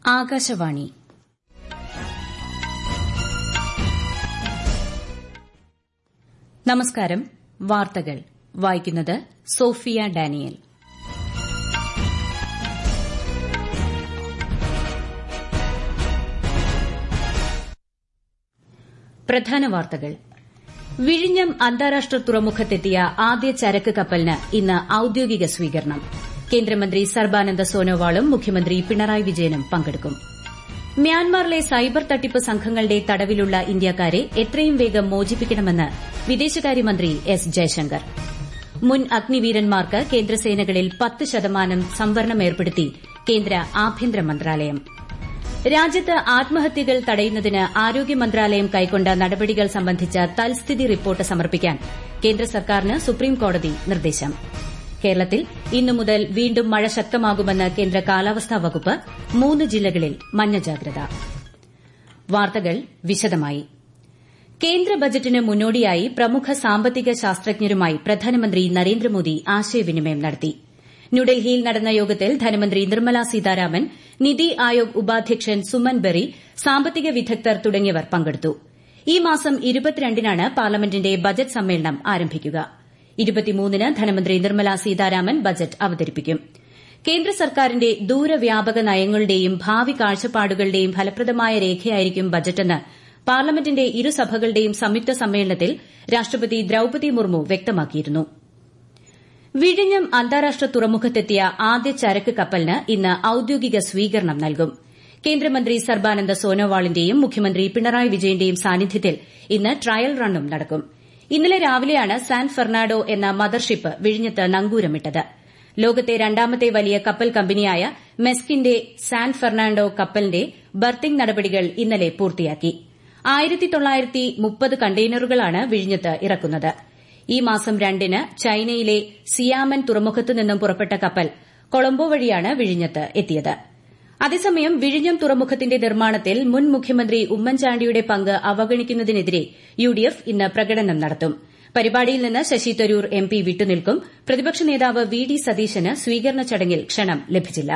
ആകാശവാണി നമസ്കാരം വാർത്തകൾ വായിക്കുന്നത് സോഫിയ ഡാനിയൽ പ്രധാന വാർത്തകൾ വിഴിഞ്ഞം അന്താരാഷ്ട്ര തുറമുഖത്തെത്തിയ ആദ്യ ചരക്ക് കപ്പലിന് ഇന്ന് ഔദ്യോഗിക സ്വീകരണം കേന്ദ്രമന്ത്രി സർബാനന്ദ സോനോവാളും മുഖ്യമന്ത്രി പിണറായി വിജയനും പങ്കെടുക്കും മ്യാൻമാറിലെ സൈബർ തട്ടിപ്പ് സംഘങ്ങളുടെ തടവിലുള്ള ഇന്ത്യക്കാരെ എത്രയും വേഗം മോചിപ്പിക്കണമെന്ന് വിദേശകാര്യമന്ത്രി എസ് ജയശങ്കർ മുൻ അഗ്നിവീരന്മാർക്ക് കേന്ദ്രസേനകളിൽ പത്ത് ശതമാനം സംവരണം ഏർപ്പെടുത്തി കേന്ദ്ര ആഭ്യന്തര മന്ത്രാലയം രാജ്യത്ത് ആത്മഹത്യകൾ തടയുന്നതിന് ആരോഗ്യ മന്ത്രാലയം കൈക്കൊണ്ട നടപടികൾ സംബന്ധിച്ച തൽസ്ഥിതി റിപ്പോർട്ട് സമർപ്പിക്കാൻ കേന്ദ്ര സർക്കാരിന് സുപ്രീംകോടതി നിർദ്ദേശം കേരളത്തിൽ ഇന്നു മുതൽ വീണ്ടും മഴ ശക്തമാകുമെന്ന് കേന്ദ്ര കാലാവസ്ഥാ വകുപ്പ് മൂന്ന് ജില്ലകളിൽ മഞ്ഞ ജാഗ്രത വാർത്തകൾ വിശദമായി കേന്ദ്ര ബജറ്റിന് മുന്നോടിയായി പ്രമുഖ സാമ്പത്തിക ശാസ്ത്രജ്ഞരുമായി പ്രധാനമന്ത്രി നരേന്ദ്രമോദി ആശയവിനിമയം നടത്തി ന്യൂഡൽഹിയിൽ നടന്ന യോഗത്തിൽ ധനമന്ത്രി നിർമ്മല സീതാരാമൻ നിതി ആയോഗ് ഉപാധ്യക്ഷൻ സുമൻ ബെറി സാമ്പത്തിക വിദഗ്ധർ തുടങ്ങിയവർ പങ്കെടുത്തു ഈ മാസം ഇരുപത്തിരണ്ടിനാണ് പാർലമെന്റിന്റെ ബജറ്റ് സമ്മേളനം ആരംഭിക്കുക ഇരുപത്തിമൂന്നിന് ധനമന്ത്രി നിർമ്മല സീതാരാമൻ ബജറ്റ് അവതരിപ്പിക്കും കേന്ദ്ര സർക്കാരിന്റെ ദൂരവ്യാപക നയങ്ങളുടെയും ഭാവി കാഴ്ചപ്പാടുകളുടെയും ഫലപ്രദമായ രേഖയായിരിക്കും ബജറ്റെന്ന് പാർലമെന്റിന്റെ ഇരുസഭകളുടെയും സംയുക്ത സമ്മേളനത്തിൽ രാഷ്ട്രപതി ദ്രൌപതി മുർമു വ്യക്തമാക്കിയിരുന്നു വിഴിഞ്ഞം അന്താരാഷ്ട്ര തുറമുഖത്തെത്തിയ ആദ്യ ചരക്ക് കപ്പലിന് ഇന്ന് ഔദ്യോഗിക സ്വീകരണം നൽകും കേന്ദ്രമന്ത്രി സർബാനന്ദ സോനോവാളിന്റെയും മുഖ്യമന്ത്രി പിണറായി വിജയന്റെയും സാന്നിധ്യത്തിൽ ഇന്ന് ട്രയൽ റണ്ണും നടക്കും ഇന്നലെ രാവിലെയാണ് സാൻ ഫെർണാഡോ എന്ന മദർഷിപ്പ് വിഴിഞ്ഞത്ത് നങ്കൂരമിട്ടത് ലോകത്തെ രണ്ടാമത്തെ വലിയ കപ്പൽ കമ്പനിയായ മെസ്കിന്റെ സാൻ ഫെർണാണ്ടോ കപ്പലിന്റെ ബർത്തിംഗ് നടപടികൾ ഇന്നലെ പൂർത്തിയാക്കി ആയിരത്തി തൊള്ളായിരത്തി മുപ്പത് കണ്ടെയ്നറുകളാണ് വിഴിഞ്ഞത്ത് ഇറക്കുന്നത് ഈ മാസം രണ്ടിന് ചൈനയിലെ സിയാമൻ തുറമുഖത്തു നിന്നും പുറപ്പെട്ട കപ്പൽ കൊളംബോ വഴിയാണ് വിഴിഞ്ഞത്ത് എത്തിയത് അതേസമയം വിഴിഞ്ഞം തുറമുഖത്തിന്റെ നിർമ്മാണത്തിൽ മുൻ മുഖ്യമന്ത്രി ഉമ്മൻചാണ്ടിയുടെ പങ്ക് അവഗണിക്കുന്നതിനെതിരെ യുഡിഎഫ് ഇന്ന് പ്രകടനം നടത്തും പരിപാടിയിൽ നിന്ന് ശശി തരൂർ എം പി വിട്ടുനിൽക്കും പ്രതിപക്ഷ നേതാവ് വി ഡി സതീശന് സ്വീകരണ ചടങ്ങിൽ ക്ഷണം ലഭിച്ചില്ല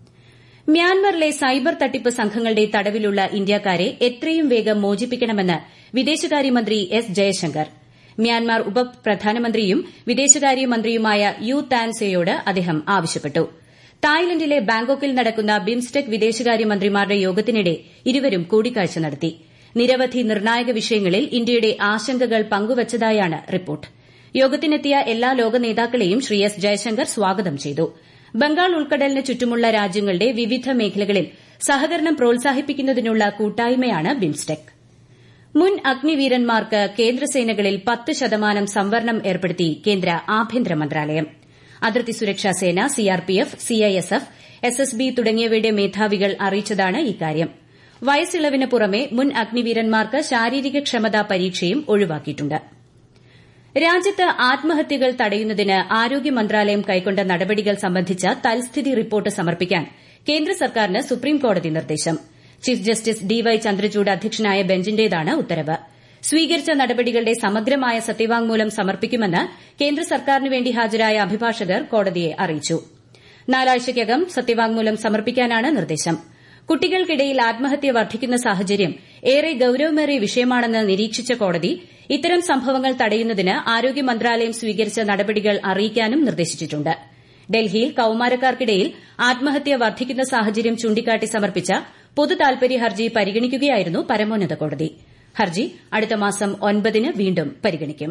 മ്യാൻമറിലെ സൈബർ തട്ടിപ്പ് സംഘങ്ങളുടെ തടവിലുള്ള ഇന്ത്യക്കാരെ എത്രയും വേഗം മോചിപ്പിക്കണമെന്ന് വിദേശകാര്യമന്ത്രി എസ് ജയശങ്കർ മ്യാൻമാർ ഉപപ്രധാനമന്ത്രിയും വിദേശകാര്യമന്ത്രിയുമായ യു താൻ സെയോട് അദ്ദേഹം ആവശ്യപ്പെട്ടു തായ്ലൻഡിലെ ബാങ്കോക്കിൽ നടക്കുന്ന ബിംസ്റ്റെക് വിദേശകാര്യമന്ത്രിമാരുടെ യോഗത്തിനിടെ ഇരുവരും കൂടിക്കാഴ്ച നടത്തി നിരവധി നിർണായക വിഷയങ്ങളിൽ ഇന്ത്യയുടെ ആശങ്കകൾ പങ്കുവച്ചതായാണ് റിപ്പോർട്ട് യോഗത്തിനെത്തിയ എല്ലാ ലോക നേതാക്കളെയും ശ്രീ എസ് ജയശങ്കർ സ്വാഗതം ചെയ്തു ബംഗാൾ ഉൾക്കടലിന് ചുറ്റുമുള്ള രാജ്യങ്ങളുടെ വിവിധ മേഖലകളിൽ സഹകരണം പ്രോത്സാഹിപ്പിക്കുന്നതിനുള്ള കൂട്ടായ്മയാണ് ബിംസ്റ്റെക് മുൻ അഗ്നിവീരന്മാർക്ക് കേന്ദ്രസേനകളിൽ പത്ത് ശതമാനം സംവരണം ഏർപ്പെടുത്തി കേന്ദ്ര ആഭ്യന്തര മന്ത്രാലയം അതിർത്തി സുരക്ഷാ സേന സിആർപിഎഫ് സിഐഎസ്എഫ് എസ്എസ്ബി തുടങ്ങിയവയുടെ മേധാവികൾ അറിയിച്ചതാണ് ഇക്കാര്യം വയസ്സിളവിന് പുറമെ മുൻ അഗ്നിവീരന്മാർക്ക് ശാരീരിക ക്ഷമതാ പരീക്ഷയും ഒഴിവാക്കിയിട്ടുണ്ട് രാജ്യത്ത് ആത്മഹത്യകൾ തടയുന്നതിന് ആരോഗ്യ മന്ത്രാലയം കൈക്കൊണ്ട നടപടികൾ സംബന്ധിച്ച തൽസ്ഥിതി റിപ്പോർട്ട് സമർപ്പിക്കാൻ കേന്ദ്ര സർക്കാരിന് സുപ്രീംകോടതി നിർദ്ദേശം chief justice D Y Chandrachud അധ്യക്ഷനായ ബെഞ്ചിന്റേതാണ് ഉത്തരവ് സ്വീകരിച്ച നടപടികളുടെ സമഗ്രമായ സത്യവാങ്മൂലം സമർപ്പിക്കുമെന്ന് കേന്ദ്ര സർക്കാരിന് വേണ്ടി ഹാജരായ അഭിഭാഷകർ കോടതിയെ അറിയിച്ചു നാലാഴ്ചയ്ക്കകം സത്യവാങ്മൂലം സമർപ്പിക്കാനാണ് നിർദ്ദേശം കുട്ടികൾക്കിടയിൽ ആത്മഹത്യ വർദ്ധിക്കുന്ന സാഹചര്യം ഏറെ ഗൌരവമേറിയ വിഷയമാണെന്ന് നിരീക്ഷിച്ച കോടതി ഇത്തരം സംഭവങ്ങൾ തടയുന്നതിന് ആരോഗ്യ മന്ത്രാലയം സ്വീകരിച്ച നടപടികൾ അറിയിക്കാനും നിർദ്ദേശിച്ചിട്ടുണ്ട് ഡൽഹിയിൽ കൌമാരക്കാർക്കിടയിൽ ആത്മഹത്യ വർദ്ധിക്കുന്ന സാഹചര്യം ചൂണ്ടിക്കാട്ടി സമർപ്പിച്ച പൊതു താൽപര്യ ഹർജി പരിഗണിക്കുകയായിരുന്നു പരമോന്നത കോടതി ഹർജി അടുത്ത മാസം ഒൻപതിന് വീണ്ടും പരിഗണിക്കും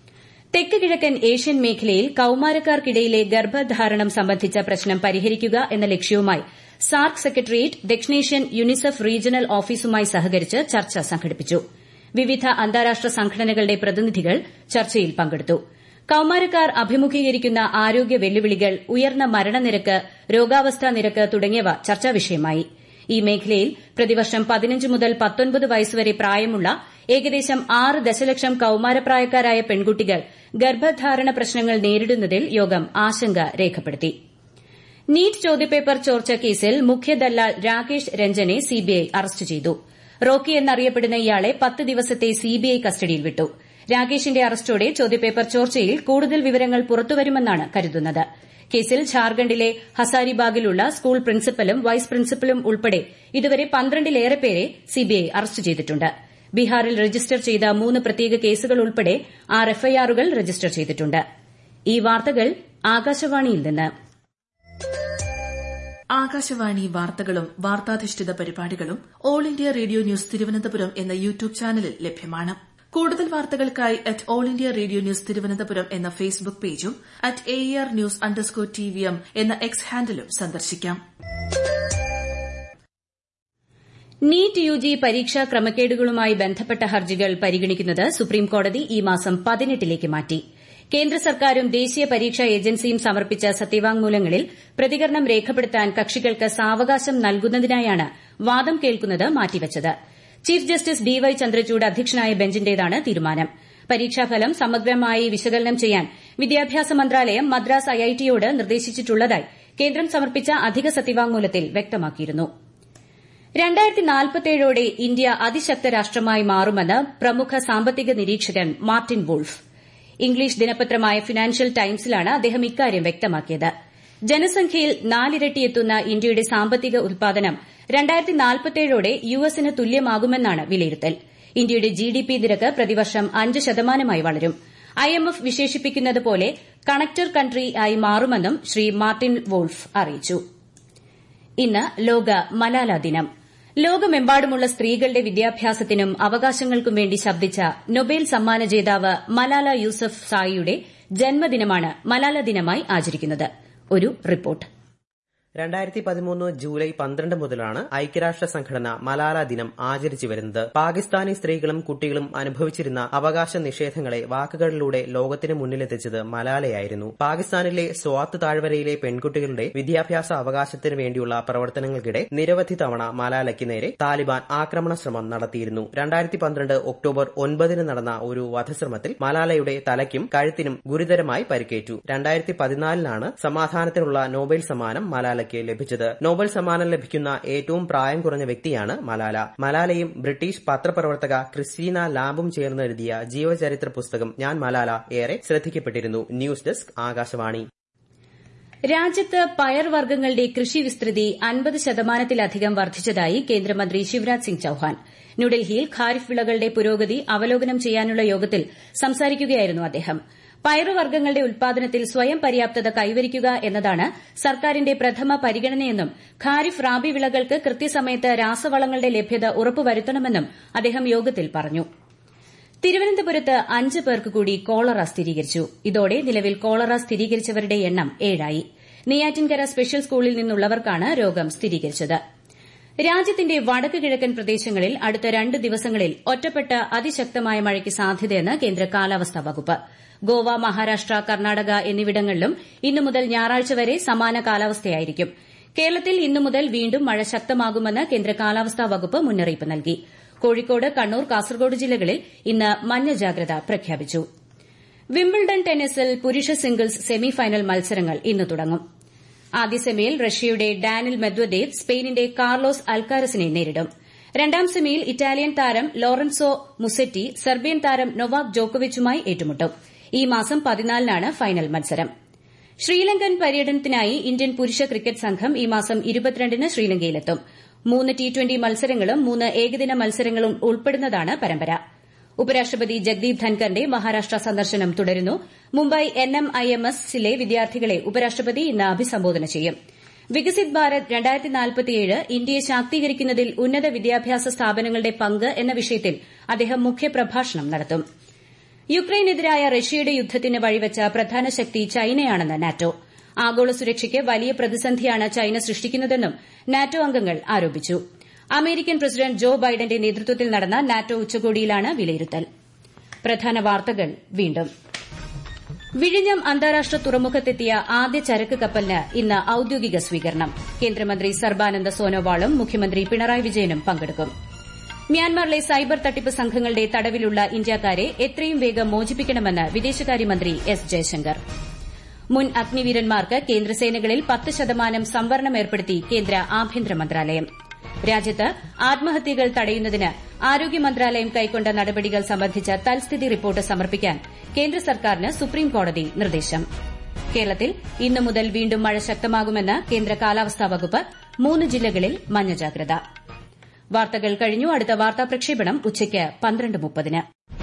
തെക്ക് കിഴക്കൻ ഏഷ്യൻ മേഖലയിൽ കൌമാരക്കാർക്കിടയിലെ ഗർഭധാരണം സംബന്ധിച്ച പ്രശ്നം പരിഹരിക്കുക എന്ന ലക്ഷ്യവുമായി സാർക്ക് സെക്രട്ടേറിയറ്റ് ദക്ഷിണേഷ്യൻ യുനിസെഫ് റീജിയണൽ ഓഫീസുമായി സഹകരിച്ച് ചർച്ച സംഘടിപ്പിച്ചു വിവിധ അന്താരാഷ്ട്ര സംഘടനകളുടെ പ്രതിനിധികൾ ചർച്ചയിൽ പങ്കെടുത്തു കൌമാരക്കാർ അഭിമുഖീകരിക്കുന്ന ആരോഗ്യ വെല്ലുവിളികൾ ഉയർന്ന മരണനിരക്ക് രോഗാവസ്ഥാ നിരക്ക് തുടങ്ങിയവ ചർച്ചാ വിഷയമായി ഈ മേഖലയിൽ പ്രതിവർഷം പതിനഞ്ച് മുതൽ പത്തൊൻപത് വയസ്സുവരെ പ്രായമുള്ള ഏകദേശം ആറ് ദശലക്ഷം കൌമാരപ്രായക്കാരായ പെൺകുട്ടികൾ ഗർഭധാരണ പ്രശ്നങ്ങൾ നേരിടുന്നതിൽ യോഗം ആശങ്ക രേഖപ്പെടുത്തി നീറ്റ് ചോദ്യപേപ്പർ ചോർച്ച കേസിൽ മുഖ്യ ദല്ലാൽ രാകേഷ് രഞ്ജനെ സിബിഐ അറസ്റ്റ് ചെയ്തു റോക്കി എന്നറിയപ്പെടുന്ന ഇയാളെ പത്ത് ദിവസത്തെ സിബിഐ കസ്റ്റഡിയിൽ വിട്ടു രാകേഷിന്റെ അറസ്റ്റോടെ ചോദ്യപേപ്പർ ചോർച്ചയിൽ കൂടുതൽ വിവരങ്ങൾ പുറത്തുവരുമെന്നാണ് കരുതുന്നത് കേസിൽ ഝാർഖണ്ഡിലെ ഹസാരിബാഗിലുള്ള സ്കൂൾ പ്രിൻസിപ്പലും വൈസ് പ്രിൻസിപ്പലും ഉൾപ്പെടെ ഇതുവരെ പന്ത്രണ്ടിലേറെ പേരെ സിബിഐ അറസ്റ്റ് ചെയ്തിട്ടുണ്ട് ബീഹാറിൽ രജിസ്റ്റർ ചെയ്ത മൂന്ന് പ്രത്യേക കേസുകൾ ഉൾപ്പെടെ ആറ് എഫ്ഐആറുകൾ രജിസ്റ്റർ ചെയ്തിട്ടുണ്ട് ഈ വാർത്തകൾ ആകാശവാണിയിൽ നിന്ന് ആകാശവാണി വാർത്തകളും വാർത്താധിഷ്ഠിത പരിപാടികളും All India Radio news Thiruvananthapuram എന്ന യൂട്യൂബ് ചാനലിൽ ലഭ്യമാണ് കൂടുതൽ വാർത്തകൾക്കായി at All India Radio news Thiruvananthapuram എന്ന ഫേസ്ബുക്ക് പേജും at A R news underscore T V M എന്ന എക്സ് ഹാൻഡിലും സന്ദർശിക്കാം നീറ്റ് യുജി പരീക്ഷാ ക്രമക്കേടുകളുമായി ബന്ധപ്പെട്ട ഹർജികൾ പരിഗണിക്കുന്നത് സുപ്രീംകോടതി ഈ മാസം പതിനെട്ടിലേക്ക് മാറ്റി കേന്ദ്ര സർക്കാരും ദേശീയ പരീക്ഷാ ഏജൻസിയും സമർപ്പിച്ച സത്യവാങ്മൂലങ്ങളിൽ പ്രതികരണം രേഖപ്പെടുത്താൻ കക്ഷികൾക്ക് സാവകാശം നൽകുന്നതിനായാണ് വാദം കേൾക്കുന്നത് മാറ്റിവച്ചത് chief justice D Y Chandrachud അധ്യക്ഷനായ ബെഞ്ചിന്റേതാണ് തീരുമാനം പരീക്ഷാഫലം സമഗ്രമായി വിശകലനം ചെയ്യാൻ വിദ്യാഭ്യാസ മന്ത്രാലയം മദ്രാസ് ഐഐടിയോട് നിർദ്ദേശിച്ചിട്ടുള്ളതായി കേന്ദ്രം സമർപ്പിച്ച അധിക സത്യവാങ്മൂലത്തിൽ വ്യക്തമാക്കിയിരുന്നു ോടെ ഇന്ത്യ അതിശക്ത രാഷ്ട്രമായി മാറുമെന്ന് പ്രമുഖ സാമ്പത്തിക നിരീക്ഷകൻ മാർട്ടിൻ വോൾഫ് ഇംഗ്ലീഷ് ദിനപത്രമായ ഫിനാൻഷ്യൽ ടൈംസിലാണ് അദ്ദേഹം ഇക്കാര്യം വ്യക്തമാക്കിയത് ജനസംഖ്യയിൽ നാലിരട്ടിയെത്തുന്ന ഇന്ത്യയുടെ സാമ്പത്തിക ഉത്പാദനം ോടെ യുഎസിന് തുല്യമാകുമെന്നാണ് വിലയിരുത്തൽ ഇന്ത്യയുടെ ജിഡിപി നിരക്ക് പ്രതിവർഷം അഞ്ച് ശതമാനമായി വളരും ഐഎംഎഫ് വിശേഷിപ്പിക്കുന്നത് പോലെ കണക്ടർ കൺട്രി ആയി മാറുമെന്നും ശ്രീ മാർട്ടിൻ വോൾഫ് അറിയിച്ചു ഇന്ന് ലോക മലാല ദിനം ലോകമെമ്പാടുമുള്ള സ്ത്രീകളുടെ വിദ്യാഭ്യാസത്തിനും അവകാശങ്ങൾക്കും വേണ്ടി ശബ്ദിച്ച നൊബേൽ സമ്മാന ജേതാവ് മലാല യൂസഫ് സായിയുടെ ജന്മദിനമാണ് മലാല ദിനമായി ആചരിക്കുന്നത് ഒരു റിപ്പോർട്ട് രണ്ടായിരത്തി പതിമൂന്ന് ജൂലൈ പന്ത്രണ്ട് മുതലാണ് ഐക്യരാഷ്ട്ര സംഘടന മലാല ദിനം ആചരിച്ചു വരുന്നത് പാകിസ്ഥാനി സ്ത്രീകളും കുട്ടികളും അനുഭവിച്ചിരുന്ന അവകാശ നിഷേധങ്ങളെ വാക്കുകളിലൂടെ ലോകത്തിന് മുന്നിലെത്തിച്ചത് മലാലയായിരുന്നു പാകിസ്ഥാനിലെ സ്വാത്ത് താഴ്വരയിലെ പെൺകുട്ടികളുടെ വിദ്യാഭ്യാസ അവകാശത്തിന് വേണ്ടിയുള്ള പ്രവർത്തനങ്ങൾക്കിടെ നിരവധി തവണ മലാലയ്ക്ക് നേരെ താലിബാൻ ആക്രമണ ശ്രമം നടത്തിയിരുന്നു രണ്ടായിരത്തി പന്ത്രണ്ട് ഒക്ടോബർ ഒൻപതിന് നടന്ന ഒരു വധശ്രമത്തിൽ മലാലയുടെ തലയ്ക്കും കഴുത്തിനും ഗുരുതരമായി പരിക്കേറ്റു രണ്ടായിരത്തി പതിനാലിനാണ് സമാധാനത്തിനുള്ള നോബൽ സമ്മാനം മലാല മലാലയ്ക്ക് ലഭിച്ചത് നോബൽ സമ്മാനം ലഭിക്കുന്ന ഏറ്റവും പ്രായം കുറഞ്ഞ വ്യക്തിയാണ് മലാല മലാലയും ബ്രിട്ടീഷ് പത്രപ്രവർത്തക ക്രിസ്റ്റീന ലാംബും ചേർന്ന് എഴുതിയ ജീവചരിത്ര പുസ്തകം ഞാൻ മലാല ഏറെ ശ്രദ്ധിക്കപ്പെട്ടിരുന്നു ന്യൂസ് ഡെസ്ക് ആകാശവാണി രാജ്യത്ത് പയർവർഗ്ഗങ്ങളുടെ കൃഷി വിസ്തൃതി അൻപത് ശതമാനത്തിലധികം വർദ്ധിച്ചതായി കേന്ദ്രമന്ത്രി ശിവരാജ് സിംഗ് ചൌഹാൻ ന്യൂഡൽഹിയിൽ ഖാരിഫ് വിളകളുടെ പുരോഗതി അവലോകനം ചെയ്യാനുള്ള യോഗത്തിൽ സംസാരിക്കുകയായിരുന്നു അദ്ദേഹം പയറുവർഗ്ഗങ്ങളുടെ ഉൽപാദനത്തിൽ സ്വയം പര്യാപ്തത കൈവരിക്കുക എന്നതാണ് സർക്കാരിന്റെ പ്രഥമ പരിഗണനയെന്നും ഖാരിഫ് റാബി വിളകൾക്ക് കൃത്യസമയത്ത് രാസവളങ്ങളുടെ ലഭ്യത ഉറപ്പുവരുത്തണമെന്നും അദ്ദേഹം യോഗത്തിൽ പറഞ്ഞു തിരുവനന്തപുരത്ത് അഞ്ച് പേർക്ക് കൂടി കോളറ സ്ഥിരീകരിച്ചു ഇതോടെ നിലവിൽ കോളറ സ്ഥിരീകരിച്ചവരുടെ എണ്ണം ഏഴായി നെയ്യാറ്റിൻകര സ്പെഷ്യൽ സ്കൂളിൽ നിന്നുള്ളവർക്കാണ് രോഗം സ്ഥിരീകരിച്ചത് രാജ്യത്തിന്റെ വടക്ക് കിഴക്കൻ പ്രദേശങ്ങളിൽ അടുത്ത രണ്ട് ദിവസങ്ങളിൽ ഒറ്റപ്പെട്ട അതിശക്തമായ മഴയ്ക്ക് സാധ്യതയെന്ന് കേന്ദ്ര കാലാവസ്ഥാ വകുപ്പ് ഗോവ മഹാരാഷ്ട്ര കർണാടക എന്നിവിടങ്ങളിലും ഇന്നു മുതൽ ഞായറാഴ്ച വരെ സമാന കാലാവസ്ഥയായിരിക്കും കേരളത്തിൽ ഇന്നു മുതൽ വീണ്ടും മഴ ശക്തമാകുമെന്ന് കേന്ദ്ര കാലാവസ്ഥാ വകുപ്പ് മുന്നറിയിപ്പ് നൽകി കോഴിക്കോട് കണ്ണൂർ കാസർഗോഡ് ജില്ലകളിൽ ഇന്ന് മഞ്ഞ ജാഗ്രത പ്രഖ്യാപിച്ചു വിംബിൾഡൺ ടെന്നീസിൽ പുരുഷ സിംഗിൾസ് സെമിഫൈനൽ മത്സരങ്ങൾ ഇന്ന് തുടങ്ങും ആദ്യ സെമിയിൽ റഷ്യയുടെ ഡാനിൽ മെദ്വദേവ് സ്പെയിനിന്റെ കാർലോസ് അൽക്കാരസിനെ നേരിടും രണ്ടാം സെമിയിൽ ഇറ്റാലിയൻ താരം ലോറൻസോ മുസെറ്റി സെർബിയൻ താരം നൊവാക് ജോക്കോവിച്ചുമായി ഏറ്റുമുട്ടും ഈ മാസം പതിനാലിനാണ് ഫൈനൽ മത്സരം ശ്രീലങ്കൻ പര്യടനത്തിനായി ഇന്ത്യൻ പുരുഷ ക്രിക്കറ്റ് സംഘം ഈ മാസം ഇരുപത്തിരണ്ടിന് ശ്രീലങ്കയിലെത്തും മൂന്ന് ടി ട്വന്റി മത്സരങ്ങളും മൂന്ന് ഏകദിന മത്സരങ്ങളും ഉൾപ്പെടുന്നതാണ് പരമ്പര ഉപരാഷ്ട്രപതി ജഗ്ദീപ് ധൻകറിന്റെ മഹാരാഷ്ട്ര സന്ദർശനം തുടരുന്നു Mumbai N M I M എസിലെ വിദ്യാർത്ഥികളെ ഉപരാഷ്ട്രപതി ഇന്ന് അഭിസംബോധന ചെയ്യും വികസിത് ഭാരത് ഇന്ത്യയെ ശാക്തീകരിക്കുന്നതിൽ ഉന്നത വിദ്യാഭ്യാസ സ്ഥാപനങ്ങളുടെ പങ്ക് എന്ന വിഷയത്തിൽ അദ്ദേഹം മുഖ്യപ്രഭാഷണം നടത്തും യുക്രൈനെതിരായ റഷ്യയുടെ യുദ്ധത്തിന് വഴിവെച്ച പ്രധാന ശക്തി ചൈനയാണെന്ന് നാറ്റോ ആഗോള സുരക്ഷയ്ക്ക് വലിയ പ്രതിസന്ധിയാണ് ചൈന സൃഷ്ടിക്കുന്നതെന്നും നാറ്റോ അംഗങ്ങൾ ആരോപിച്ചു അമേരിക്കൻ പ്രസിഡന്റ് ജോ ബൈഡന്റെ നേതൃത്വത്തിൽ നടന്ന നാറ്റോ ഉച്ചകോടിയിലാണ് വിലയിരുത്തൽ പ്രധാന വാർത്തകൾ വീണ്ടും വിഴിഞ്ഞം അന്താരാഷ്ട്ര തുറമുഖത്തെത്തിയ ആദ്യ ചരക്ക് കപ്പലിന് ഇന്ന് ഔദ്യോഗിക സ്വീകരണം കേന്ദ്രമന്ത്രി സർബാനന്ദ സോനോവാളും മുഖ്യമന്ത്രി പിണറായി വിജയനും പങ്കെടുക്കും മ്യാൻമാറിലെ സൈബർ തട്ടിപ്പ് സംഘങ്ങളുടെ തടവിലുള്ള ഇന്ത്യക്കാരെ എത്രയും വേഗം മോചിപ്പിക്കണമെന്ന് വിദേശകാര്യമന്ത്രി എസ് ജയശങ്കർ മുൻ അഗ്നിവീരന്മാർക്ക് കേന്ദ്രസേനകളിൽ പത്ത് ശതമാനം സംവരണം ഏർപ്പെടുത്തി കേന്ദ്ര ആഭ്യന്തര മന്ത്രാലയം രാജ്യത്ത് ആത്മഹത്യകൾ തടയുന്നതിന് ആരോഗ്യ മന്ത്രാലയം കൈക്കൊണ്ട നടപടികൾ സംബന്ധിച്ച തൽസ്ഥിതി റിപ്പോർട്ട് സമർപ്പിക്കാൻ കേന്ദ്ര സർക്കാരിന് സുപ്രീംകോടതി നിർദ്ദേശം കേരളത്തിൽ ഇന്നു മുതൽ വീണ്ടും മഴ ശക്തമാകുമെന്ന് കേന്ദ്ര കാലാവസ്ഥാ വകുപ്പ് മൂന്ന് ജില്ലകളിൽ മഞ്ഞ ജാഗ്രത വാർത്തകൾ കഴിഞ്ഞു അടുത്ത വാർത്താ പ്രക്ഷേപണം ഉച്ചയ്ക്ക് പന്ത്രണ്ട് മുപ്പതിന്